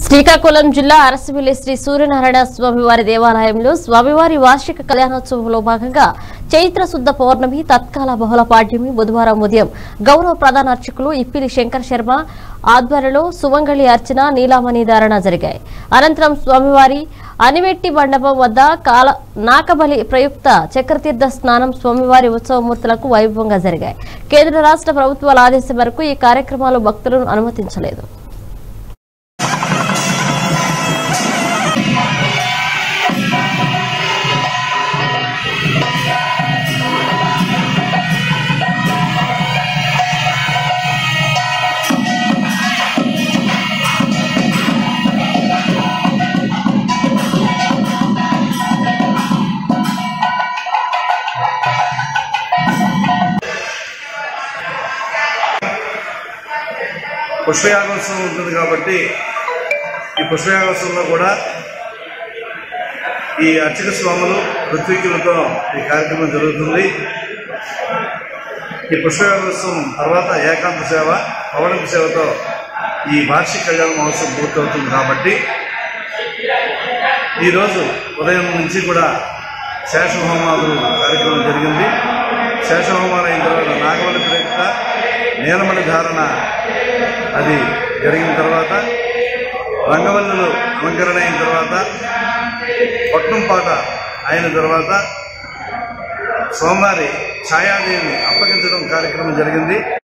శ్రీకాకుళం జిల్లా అరసవిల్లి శ్రీ సూర్యనారాయణ స్వామివారి దేవాలయంలో స్వామివారి వార్షిక కళ్యాణోత్సవంలో భాగంగా చైత్ర శుద్ధ పౌర్ణమి తత్కాల బహుళ పాడ్యమి బుధవారం ఉదయం గౌరవ ప్రధాన అర్చకులు ఇప్పిలి శంకర్ శర్మ ఆధ్వర్యంలో సుమంగళి అర్చన నీలామణి ధారణ జరిగాయి అనంతరం స్వామివారి అనివెట్టి మండపం వద్ద కాల నాకబలి ప్రయుక్త చక్రతీర్థ స్నానం స్వామివారి ఉత్సవమూర్తులకు వైభవంగా జరిగాయి కేంద్ర రాష్ట్ర ప్రభుత్వాల ఆదేశం మేరకు ఈ కార్యక్రమాలు భక్తులను అనుమతించలేదు పుష్పయాగోత్సవం ఉంటుంది కాబట్టి ఈ పుష్పయాగోత్సవంలో కూడా ఈ అర్చక స్వాములు ఋత్వికులతో ఈ కార్యక్రమం జరుగుతుంది ఈ పుష్పయాగోత్సవం తర్వాత ఏకాంత సేవ పౌర్ణమి సేవతో ఈ వార్షిక కళ్యాణ మహోత్సవం పూర్తవుతుంది కాబట్టి ఈరోజు ఉదయం నుంచి కూడా శేషహోమాదులు కార్యక్రమం జరిగింది శేషహోమాలు అయిన తర్వాత నాగవల్లి ప్రయుక్త నీలమణి ధారణ అది జరిగిన తర్వాత రంగవల్లులు అలంకరణ అయిన తర్వాత పట్నం పాట అయిన తర్వాత సోమవారి ఛాయాదేవిని అప్పగించడం కార్యక్రమం జరిగింది